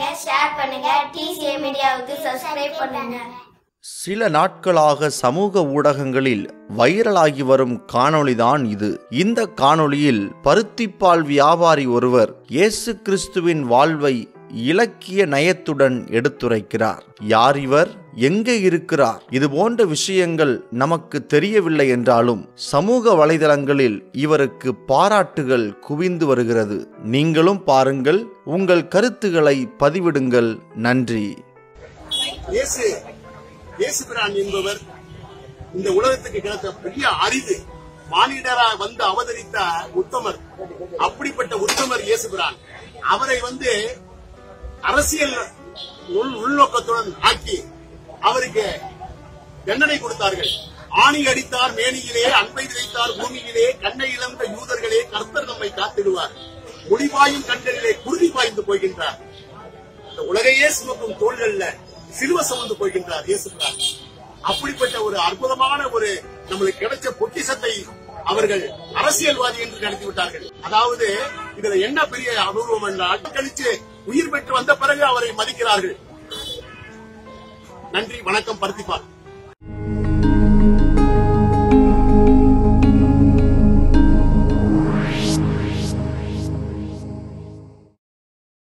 share பண்ணுங்க TCA மீடியாவுக்கு subscribe பண்ணுங்க சில நாட்களாக சமூக ஊடகங்களில் வைரலாகி வரும் காணொளிதான் இது இந்த காணொளியில் பருத்திப்பால் வியாபாரி ஒருவர் இயேசு கிறிஸ்துவின் வாழ்வை இலக்கிய நயத்துடன் எடுத்துரைக்கிறார் யார் இவர் எங்கே இருக்கிறார் இது போன்ற விஷயங்கள் நமக்கு தெரியவில்லை என்றாலும் சமூக வலைதளங்களில் இவருக்கு பாராட்டுகள் குவிந்து வருகிறது நீங்களும் பாருங்கள் உங்கள் கருத்துக்களை பதிவிடுங்கள் நன்றி இயேசு இயேசு பிரான் என்பவர் இந்த உலகத்துக்கு கிடைத்த பெரிய அரிது மானிடரா வந்து அவதரித்த உத்தமர் அப்படிப்பட்ட உத்தமர் இயேசு பிரான் அவரை வந்து அரசியல் உள் உள்நோக்கத்துடன் ஆக்கி அவருக்கு தண்டனை கொடுத்தார்கள் ஆணி அடித்தார் மேனியிலே அன்பை விதைத்தார் பூமியிலே கண்ணை இழந்த யூதர்களே கர்த்தர் நம்மை காத்திடுவார் முடிவாயும் கண்களிலே குருதி பாய்ந்து போகின்றார் இந்த உலகையே சுமக்கும் தோள்கள்ல சிலுவ சுமந்து போகின்றார் இயேசுகிறார் அப்படிப்பட்ட ஒரு அற்புதமான ஒரு நம்மளுக்கு கிடைச்ச பொக்கிஷத்தை அவர்கள் அரசியல்வாதி என்று நடத்தி விட்டார்கள் அதாவது இதுல என்ன பெரிய அபூர்வம் என்றால் கழிச்சு உயிர் பெற்று வந்த பிறகு அவரை மதிக்கிறார்கள் நன்றி வணக்கம் பருத்திப்பார்